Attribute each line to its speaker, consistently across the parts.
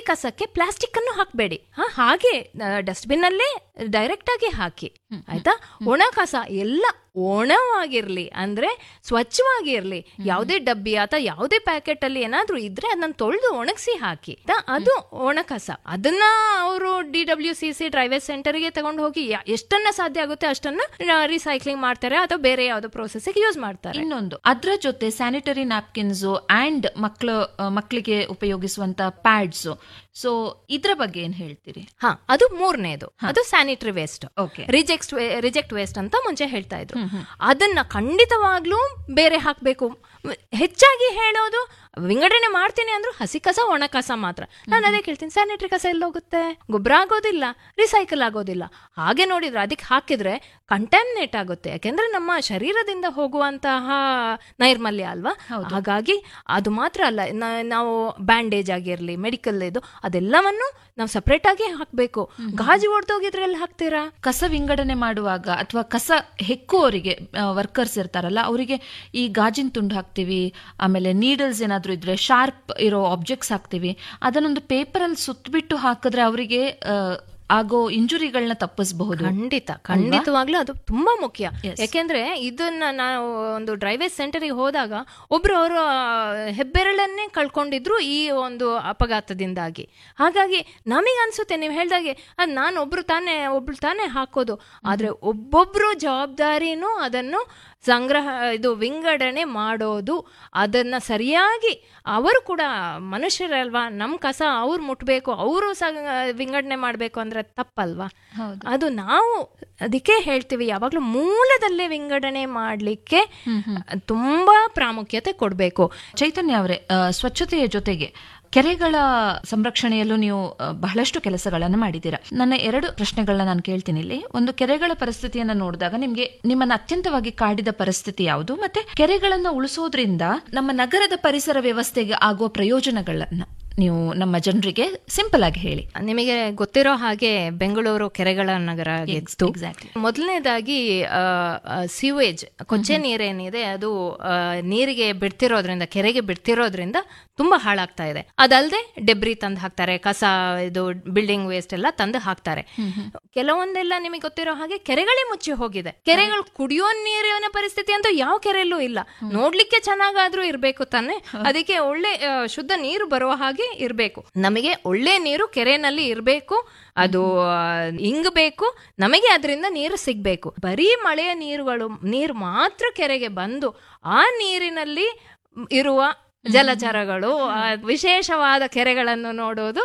Speaker 1: ಕಸಕ್ಕೆ plastic ಅನ್ನು ಹಾಕಬೇಡಿ ಹಾ ಹಾಗೆ ಡಸ್ಟ್ಬಿನ್ ಅಲ್ಲೇ ಡೈರೆಕ್ಟ್ ಆಗಿ ಹಾಕಿ ಆಯ್ತಾ ಒಣ ಕಸ ಎಲ್ಲ ಒಣವಾಗಿರ್ಲಿ ಅಂದ್ರೆ ಸ್ವಚ್ಛವಾಗಿರ್ಲಿ ಯಾವುದೇ ಡಬ್ಬಿ ಅಥವಾ ಯಾವುದೇ ಪ್ಯಾಕೆಟ್ ಅಲ್ಲಿ ಏನಾದ್ರೂ ಇದ್ರೆ ಅದನ್ನ ತೊಳೆದು ಒಣಗಿಸಿ ಹಾಕಿ ಆಯ್ತಾ? ಅದು ಒಣ ಕಸ ಅದನ್ನ ಅವರು D W C C dry waste ಸೆಂಟರ್ಗೆ ತಗೊಂಡು ಹೋಗಿ ಯಾ- ಎಷ್ಟನ್ನ ಸಾಧ್ಯ ಆಗುತ್ತೆ ಅಷ್ಟನ್ನ ರೀಸೈಕ್ಲಿಂಗ್ ಮಾಡ್ತಾರೆ ಅಥವಾ ಬೇರೆ ಯಾವ್ದೋ ಪ್ರೋಸೆಸ್ ಯೂಸ್ ಮಾಡ್ತಾರೆ
Speaker 2: ಇನ್ನೊಂದು ಅದ್ರ ಜೊತೆ ಸ್ಯಾನಿಟರಿ ನ್ಯಾಪ್ಕಿನ್ಸ್ ಅಂಡ್ ಮಕ್ಕಳ ಮಕ್ಕಳಿಗೆ ಉಪಯೋಗಿಸುವಂತ ಪ್ಯಾಡ್ಸ್ ಸೊ ಇದ್ರ ಬಗ್ಗೆ ಏನ್ ಹೇಳ್ತೀರಿ
Speaker 1: ಹಾ ಅದು ಮೂರನೇದು ಅದು sanitary waste
Speaker 2: okay
Speaker 1: reject reject waste ಅಂತ ಮುಂಚೆ ಹೇಳ್ತಾ ಇದ್ರು ಅದನ್ನ ಖಂಡಿತವಾಗ್ಲೂ ಬೇರೆ ಹಾಕ್ಬೇಕು ಹೆಚ್ಚಾಗಿ ಹೇಳೋದು ವಿಂಗಡಣೆ ಮಾಡ್ತೀನಿ ಅಂದ್ರು ಹಸಿ ಕಸ ಒಣ ಕಸ ಮಾತ್ರ ನಾನು ಅದೇ ಕೇಳ್ತೀನಿ ಸ್ಯಾನಿಟರಿ ಕಸ ಎಲ್ಲ ಹೋಗುತ್ತೆ ಗೊಬ್ಬರ ಆಗೋದಿಲ್ಲ ರಿಸೈಕಲ್ ಆಗೋದಿಲ್ಲ ಹಾಗೆ ನೋಡಿದ್ರೆ ಅದಕ್ಕೆ ಹಾಕಿದ್ರೆ ಕಂಟಾಮಿನೇಟ್ ಆಗುತ್ತೆ ಯಾಕೆಂದ್ರೆ ನಮ್ಮ ಶರೀರದಿಂದ ಹೋಗುವಂತಹ ನೈರ್ಮಲ್ಯ ಅಲ್ವಾ ಹಾಗಾಗಿ ಅದು ಮಾತ್ರ ಅಲ್ಲ ನ- ನಾವು ಬ್ಯಾಂಡೇಜ್ ಆಗಿರ್ಲಿ ಮೆಡಿಕಲ್ ಇದು ಅದೆಲ್ಲವನ್ನು ನಾವು ಸಪ್ರೇಟ್ ಆಗಿ ಹಾಕ್ಬೇಕು ಗಾಜು ಒಡ್ದೋಗಿದ್ರೆ ಎಲ್ಲಿ ಹಾಕ್ತೀರಾ
Speaker 2: ಕಸ ವಿಂಗಡಣೆ ಮಾಡುವಾಗ ಅಥವಾ ಕಸ ಹೆಕ್ಕುವವರಿಗೆ ವರ್ಕರ್ಸ್ ಇರ್ತಾರಲ್ಲ ಅವರಿಗೆ ಈ ಗಾಜಿನ ತುಂಡು ಹಾಕ್ತಿವಿ ಆಮೇಲೆ ನೀಡಲ್ಸ್ ಏನಾದ್ರೂ ಇದ್ರೆ ಶಾರ್ಪ್ ಇರೋ ಆಬ್ಜೆಕ್ಟ್ಸ್ ಹಾಕ್ತಿವಿ ಅದನ್ನೊಂದು ಪೇಪರ್ ಅಲ್ಲಿ ಸುತ್ತಬಿಟ್ಟು ಹಾಕಿದ್ರೆ ಅವರಿಗೆ ಆಗೋ ಇಂಜುರಿಗಳನ್ನ ತಪ್ಪಿಸಬಹುದು
Speaker 1: ಖಂಡಿತ ಖಂಡಿತವಾಗ್ಲೂ ಅದು ತುಂಬಾ ಮುಖ್ಯ ಯಾಕೆಂದ್ರೆ ಇದನ್ನ ನಾವು ಒಂದು ಡ್ರೈವೇಜ್ ಸೆಂಟರ್ಗೆ ಹೋದಾಗ ಒಬ್ರು ಅವರು ಹೆಬ್ಬೆರಳನ್ನೇ ಕಳ್ಕೊಂಡಿದ್ರು ಈ ಒಂದು ಅಪಘಾತದಿಂದಾಗಿ ಹಾಗಾಗಿ ನಮಗೆ ಅನ್ಸುತ್ತೆ ನೀವು ಹೇಳ್ದಾಗೆ ಅದ್ ನಾನು ಒಬ್ರು ತಾನೇ ಒಬ್ರು ತಾನೇ ಹಾಕೋದು ಆದ್ರೆ ಒಬ್ಬೊಬ್ರು ಜವಾಬ್ದಾರಿನೂ ಅದನ್ನು ಸಂಗ್ರಹ ಇದು ವಿಂಗಡಣೆ ಮಾಡೋದು ಅದನ್ನ ಸರಿಯಾಗಿ ಅವರು ಕೂಡ ಮನುಷ್ಯರಲ್ವಾ ನಮ್ಮ ಕಸ ಅವ್ರು ಮುಟ್ಬೇಕು ಅವರು ಸ ವಿಂಗಡಣೆ ಮಾಡಬೇಕು ಅಂದ್ರೆ ತಪ್ಪಲ್ವಾ ಅದು ನಾವು ಅದಕ್ಕೆ ಹೇಳ್ತೀವಿ ಯಾವಾಗ್ಲೂ ಮೂಲದಲ್ಲೇ ವಿಂಗಡಣೆ ಮಾಡ್ಲಿಕ್ಕೆ ತುಂಬಾ ಪ್ರಾಮುಖ್ಯತೆ ಕೊಡಬೇಕು
Speaker 2: ಚೈತನ್ಯ ಅವರೇ ಆ, ಸ್ವಚ್ಛತೆಯ ಜೊತೆಗೆ ಕೆರೆಗಳ ಸಂರಕ್ಷಣೆಯಲ್ಲೂ ನೀವು ಆ, ಬಹಳಷ್ಟು ಕೆಲಸಗಳನ್ನು ಮಾಡಿದ್ದೀರಾ ನನ್ನ ಎರಡು ಪ್ರಶ್ನೆಗಳನ್ನ ನಾನು ಕೇಳ್ತೀನಿ ಇಲ್ಲಿ ಒಂದು ಕೆರೆಗಳ ಪರಿಸ್ಥಿತಿಯನ್ನ ನೋಡಿದಾಗ ನಿಮ್ಗೆ ನಿಮ್ಮನ್ನ ಅತ್ಯಂತವಾಗಿ ಕಾಡಿದ ಪರಿಸ್ಥಿತಿ ಯಾವುದು ಮತ್ತೆ ಕೆರೆಗಳನ್ನ ಉಳಿಸೋದ್ರಿಂದ ನಮ್ಮ ನಗರದ ಪರಿಸರ ವ್ಯವಸ್ಥೆಗೆ ಆಗುವ ಪ್ರಯೋಜನಗಳನ್ನ ನೀವು ನಮ್ಮ ಜನರಿಗೆ ಸಿಂಪಲ್ ಆಗಿ ಹೇಳಿ
Speaker 1: ನಿಮಗೆ ಗೊತ್ತಿರೋ ಹಾಗೆ ಬೆಂಗಳೂರು ಕೆರೆಗಳ ನಗರ ಆಗಿತ್ತು
Speaker 2: exactly.
Speaker 1: ಮೊದಲನೇದಾಗಿ ಸಿವೇಜ್ ಕೊಚ್ಚೆ ನೀರೇನಿದೆ ಅದು ಆ, ನೀರಿಗೆ ಬಿಡ್ತಿರೋದ್ರಿಂದ ಕೆರೆಗೆ ಬಿಡ್ತಿರೋದ್ರಿಂದ ತುಂಬಾ ಹಾಳಾಗ್ತಾ ಇದೆ ಅದಲ್ಲದೆ ಡೆಬ್ರಿ ತಂದು ಹಾಕ್ತಾರೆ ಕಸ ಇದು ಬಿಲ್ಡಿಂಗ್ ವೇಸ್ಟ್ ಎಲ್ಲ ತಂದು ಹಾಕ್ತಾರೆ ಕೆಲವೊಂದೆಲ್ಲ ನಿಮಗೆ ಗೊತ್ತಿರೋ ಹಾಗೆ ಕೆರೆಗಳೇ ಮುಚ್ಚಿ ಹೋಗಿದೆ ಕೆರೆಗಳು ಕುಡಿಯೋ ನೀರಿನ ಪರಿಸ್ಥಿತಿ ಅಂತೂ ಯಾವ ಕೆರೆಯಲ್ಲೂ ಇಲ್ಲ ನೋಡ್ಲಿಕ್ಕೆ ಚೆನ್ನಾಗಾದ್ರೂ ಇರ್ಬೇಕು ತಾನೆ ಅದಕ್ಕೆ ಒಳ್ಳೆ ಆ, ಶುದ್ಧ ನೀರು ಬರುವ ಹಾಗೆ ಇರ್ಬೇಕು ನಮಗೆ ಒಳ್ಳೆ ನೀರು ಕೆರೆನಲ್ಲಿ ಇರ್ಬೇಕು ಅದು ಆ, ಇಂಗಬೇಕು ನಮಗೆ ಅದರಿಂದ ನೀರು ಸಿಗ್ಬೇಕು ಬರೀ ಮಳೆಯ ನೀರುಗಳು ನೀರು ಮಾತ್ರ ಕೆರೆಗೆ ಬಂದು ಆ ನೀರಿನಲ್ಲಿ ಇರುವ ಜಲಚರಗಳು ಆ ವಿಶೇಷವಾದ ಕೆರೆಗಳನ್ನು ನೋಡೋದು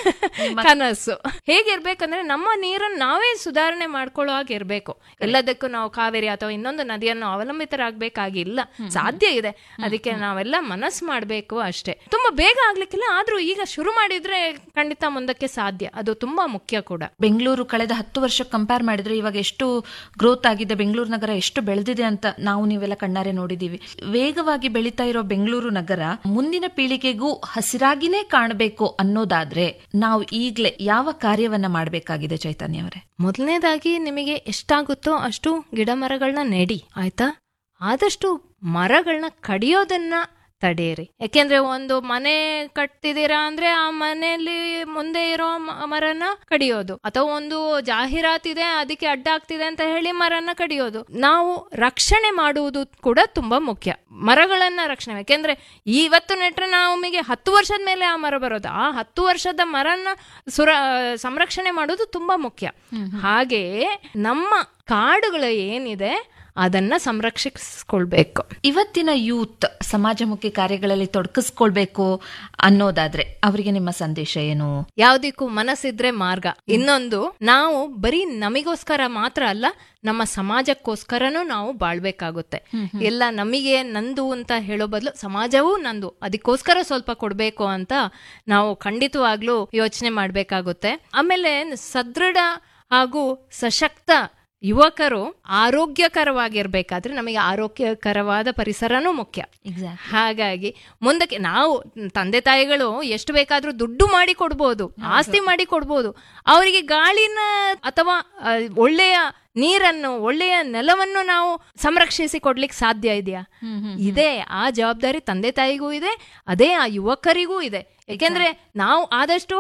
Speaker 1: ಕನಸು ಹೇಗಿರ್ಬೇಕಂದ್ರೆ ನಮ್ಮ ನೀರನ್ನು ನಾವೇ ಸುಧಾರಣೆ ಮಾಡ್ಕೊಳ್ಳೋ ಹಾಗೆ ಇರ್ಬೇಕು ಎಲ್ಲದಕ್ಕೂ ನಾವು ಕಾವೇರಿ ಅಥವಾ ಇನ್ನೊಂದು ನದಿಯನ್ನು ಅವಲಂಬಿತರಾಗಬೇಕಾಗಿಲ್ಲ ಸಾಧ್ಯ ಇದೆ ಅದಕ್ಕೆ ನಾವೆಲ್ಲ ಮನಸ್ಸು ಮಾಡಬೇಕು ಅಷ್ಟೇ ತುಂಬಾ ಬೇಗ ಆಗ್ಲಿಕ್ಕಿಲ್ಲ ಆದ್ರೂ ಈಗ ಶುರು ಮಾಡಿದ್ರೆ ಖಂಡಿತ ಮುಂದಕ್ಕೆ ಸಾಧ್ಯ ಅದು ತುಂಬಾ ಮುಖ್ಯ ಕೂಡ
Speaker 2: ಬೆಂಗಳೂರು ಕಳೆದ ಹತ್ತು ವರ್ಷ ಕಂಪೇರ್ ಮಾಡಿದ್ರೆ ಇವಾಗ ಎಷ್ಟು ಗ್ರೋತ್ ಆಗಿದೆ ಬೆಂಗಳೂರು ನಗರ ಎಷ್ಟು ಬೆಳೆದಿದೆ ಅಂತ ನಾವು ನೀವೆಲ್ಲ ಕಣ್ಣಾರೆ ನೋಡಿದೀವಿ ವೇಗವಾಗಿ ಬೆಳೀತಾ ಇರೋ ಬೆಂಗಳೂರು ನಗರ ಮುಂದಿನ ಪೀಳಿಗೆಗೂ ಹಸಿರಾಗಿನೇ ಕಾಣಬೇಕು ಅನ್ನೋದಾದ್ರೆ ನಾವು ಈಗ್ಲೇ ಯಾವ ಕಾರ್ಯವನ್ನ ಮಾಡಬೇಕಾಗಿದೆ ಚೈತನ್ಯ ಅವರೇ
Speaker 1: ಮೊದಲನೇದಾಗಿ ನಿಮಗೆ ಎಷ್ಟಾಗುತ್ತೋ ಅಷ್ಟು ಗಿಡ ಮರಗಳನ್ನ ನೆಡಿ ಆಯ್ತಾ ಆದಷ್ಟು ಮರಗಳನ್ನ ಕಡಿಯೋದನ್ನ ತಡೆಯಿರಿ ಯಾಕೆಂದ್ರೆ ಒಂದು ಮನೆ ಕಟ್ತಿದ್ದೀರಾ ಅಂದ್ರೆ ಆ ಮನೆಯಲ್ಲಿ ಮುಂದೆ ಇರೋ ಮ- ಮರನ ಕಡಿಯೋದು ಅಥವಾ ಒಂದು ಜಾಹೀರಾತಿದೆ ಅದಕ್ಕೆ ಅಡ್ಡ ಆಗ್ತಿದೆ ಅಂತ ಹೇಳಿ ಮರನ ಕಡಿಯೋದು ನಾವು ರಕ್ಷಣೆ ಮಾಡುವುದು ಕೂಡ ತುಂಬಾ ಮುಖ್ಯ ಮರಗಳನ್ನ ರಕ್ಷಣೆ ಯಾಕೆಂದ್ರೆ ಇವತ್ತು ನೆಟ್ರೆ ನಮಗೆ ಹತ್ತು ವರ್ಷದ ಮೇಲೆ ಆ ಮರ ಬರೋದು ಆ ಹತ್ತು ವರ್ಷದ ಮರನ ಸುರ ಸಂರಕ್ಷಣೆ ಮಾಡೋದು ತುಂಬಾ ಮುಖ್ಯ ಹಾಗೆಯೇ ನಮ್ಮ ಕಾಡುಗಳು ಏನಿದೆ ಅದನ್ನ ಸಂರಕ್ಷಿಸ್ಕೊಳ್ಬೇಕು
Speaker 2: ಇವತ್ತಿನ ಯೂತ್ ಸಮಾಜಮುಖಿ ಕಾರ್ಯಗಳಲ್ಲಿ ತೊಡಗಿಸ್ಕೊಳ್ಬೇಕು ಅನ್ನೋದಾದ್ರೆ ಅವರಿಗೆ ನಿಮ್ಮ ಸಂದೇಶ ಏನು
Speaker 1: ಯಾವ್ದಕ್ಕೂ ಮನಸ್ಸಿದ್ರೆ ಮಾರ್ಗ ಇನ್ನೊಂದು ನಾವು ಬರೀ ನಮಿಗೋಸ್ಕರ ಮಾತ್ರ ಅಲ್ಲ ನಮ್ಮ ಸಮಾಜಕ್ಕೋಸ್ಕರನೂ ನಾವು ಬಾಳ್ಬೇಕಾಗುತ್ತೆ ಎಲ್ಲ ನಮಗೆ ನಂದು ಅಂತ ಹೇಳೋ ಬದಲು ಸಮಾಜವೂ ನಂದು ಅದಕ್ಕೋಸ್ಕರ ಸ್ವಲ್ಪ ಕೊಡ್ಬೇಕು ಅಂತ ನಾವು ಖಂಡಿತವಾಗ್ಲೂ ಯೋಚನೆ ಮಾಡ್ಬೇಕಾಗುತ್ತೆ ಆಮೇಲೆ ಸದೃಢ ಹಾಗೂ ಸಶಕ್ತ ಯುವಕರು ಆರೋಗ್ಯಕರವಾಗಿರ್ಬೇಕಾದ್ರೆ ನಮಗೆ ಆರೋಗ್ಯಕರವಾದ ಪರಿಸರನೂ ಮುಖ್ಯ ಹಾಗಾಗಿ ಮುಂದಕ್ಕೆ ನಾವು ತಂದೆ ತಾಯಿಗಳು ಎಷ್ಟು ಬೇಕಾದ್ರೂ ದುಡ್ಡು ಮಾಡಿ ಕೊಡ್ಬೋದು ಆಸ್ತಿ ಮಾಡಿ ಕೊಡ್ಬೋದು ಅವರಿಗೆ ಗಾಳಿನ ಅಥವಾ ಆ, ಒಳ್ಳೆಯ ನೀರನ್ನು ಒಳ್ಳೆಯ ನೆಲವನ್ನು ನಾವು ಸಂರಕ್ಷಿಸಿ ಕೊಡ್ಲಿಕ್ಕೆ ಸಾಧ್ಯ ಇದೆಯಾ ಇದೆ ಆ ಜವಾಬ್ದಾರಿ ತಂದೆ ತಾಯಿಗೂ ಇದೆ ಅದೇ ಆ ಯುವಕರಿಗೂ ಇದೆ ಯಾಕೆಂದ್ರೆ ನಾವು ಆದಷ್ಟು